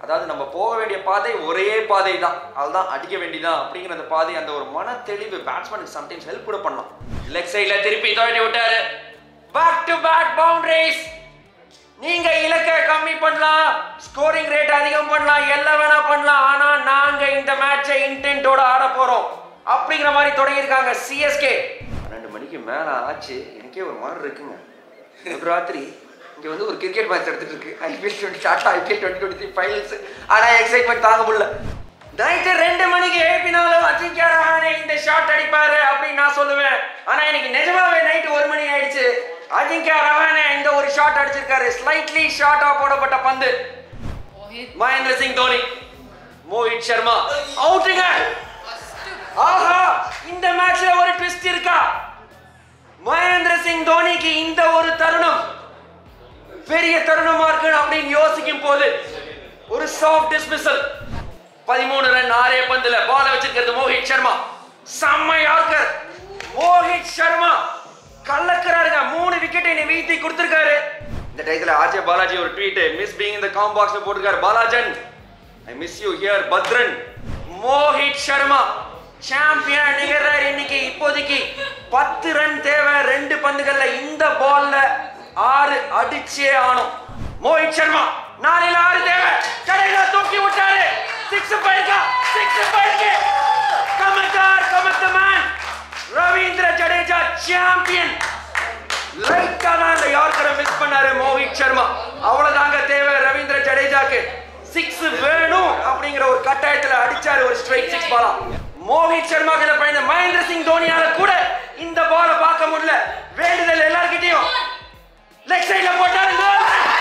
அதாவது நம்ம போக வேண்டிய பாதை ஒரே பாதை தான் அதுதான் அடிக்க வேண்டியதான் அப்படிங்கிற அந்த பாதை அந்த ஒரு மன தெளிவு பேட்ஸ்மேனுக்கு சம்டைம்ஸ் ஹெல்ப் கூட பண்ணலாம் லெக் சைட்ல திருப்பி தோண்டி விட்டாரு பேக் டு பேக் பவுண்டரிஸ் நீங்க இலக்க கம்மி பண்ணலாம் ஸ்கோரிங் ரேட் அதிகம் பண்ணலாம் எல்லாம் வேணா பண்ணலாம் ஆனா நாங்க இந்த மேட்சை இன்டென்ட்டோட ஆட போறோம் அப்படிங்கிற மாதிரி தொடங்கியிருக்காங்க சிஎஸ்கே பன்னெண்டு மணிக்கு மேல ஆச்சு எனக்கே ஒரு மாதிரி இருக்குங்க ஒரு ராத்திரி இங்க வந்து ஒரு கிரிக்கெட் மேட்ச் எடுத்துட்டு இருக்கு IPL twenty Tata IPL twenty twenty three finals ஆனா எக்ஸைட்மெண்ட் தாங்க முடியல நைட்டு ரெண்டு மணிக்கு எழுப்பினாலும் அஜிங்கியா ரஹானே இந்த ஷாட் அடிப்பாரு அப்படின்னு நான் சொல்லுவேன் ஆனா எனக்கு நிஜமாவே நைட்டு ஒரு மணி ஆயிடுச்சு அஜிங்கியா ரஹானே இந்த ஒரு ஷாட் அடிச்சிருக்காரு ஸ்லைட்லி ஷார்ட்டா போடப்பட்ட பந்து மகேந்திர சிங் தோனி மோஹித் சர்மா அவுட்டுங்க ஆஹா இந்த மேட்ச்ல ஒரு ட்விஸ்ட் இருக்கா மகேந்திர சிங் தோனிக்கு இந்த ஒரு தருணம் பெரிய தருணமா இருக்கு அப்படின்னு யோசிக்கும் போது ஒரு சாஃப்ட் டிஸ்மிசல் பதிமூணு ரன் ஆறே பந்துல பால வச்சிருக்கிறது மோஹித் சர்மா செம்ம யார்கர் மோஹித் சர்மா கலக்குறாருங்க மூணு விக்கெட்டை நீ வீழ்த்தி கொடுத்திருக்காரு இந்த டயத்துல ஆர்ஜே பாலாஜி ஒரு ட்வீட் மிஸ் பீங் இந்த காம் பாக்ஸ்ல போட்டிருக்காரு பாலாஜன் ஐ மிஸ் யூ ஹியர் பத்ரன் மோஹித் சர்மா சாம்பியன் நிகழ்றாரு இன்னைக்கு இப்போதைக்கு பத்து ரன் தேவை ரெண்டு பந்துகள்ல இந்த பால்ல ஆறு அடிச்சே ஆனும் மோஹித் சர்மா நாளையில ஆறு தேவை கடையில தூக்கி விட்டாரு சிக்ஸ் போயிருக்கா சிக்ஸ் போயிருக்கு கமத்தார் கமத்த மேன் ரவீந்திர ஜடேஜா சாம்பியன் லைட்டா தான் அந்த யார்கரை மிஸ் பண்ணாரு மோஹித் சர்மா அவ்வளவுதாங்க தேவை ரவீந்திர ஜடேஜாக்கு சிக்ஸ் வேணும் அப்படிங்கிற ஒரு கட்டாயத்துல அடிச்சாரு ஒரு ஸ்ட்ரைக் சிக்ஸ் பாலா மோஹித் சர்மா கிட்ட பயந்த மகேந்திர சிங் தோனியால கூட இந்த பால பார்க்க முடியல வேண்டுதல் எல்லார்கிட்டயும் லெக் சைடுல போட்டாரு goal.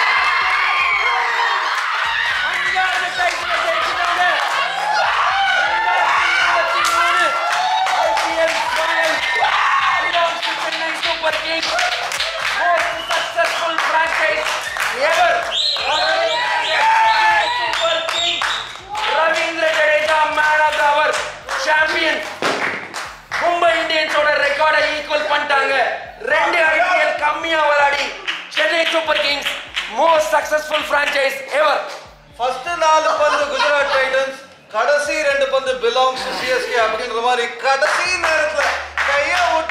அஞ்சாவது டைட்டில ஜெயிச்சிட்டாங்க. ரெண்டாயிரத்தி இருபத்தி மூணு IPL final belongs to Chennai Super Kings. Most successful franchise ever. Chennai Super Kings. Ravindra Jadeja man of அவர் சாம்பியன் மும்பை இந்தியன்ஸோட ரெக்கார்டை ஈக்குவல் பண்ணிட்டாங்க ரெண்டு ஐபிஎல் கம்மியா விளையாடி Chennai Super Kings most successful franchise ever first நாலு பந்து குஜராத் டைட்டன்ஸ் கடைசி ரெண்டு பந்து பிலாங்ஸ் டு சிஎஸ்கே அப்படின்ற மாதிரி கடைசி நேரத்துல கைய விட்டு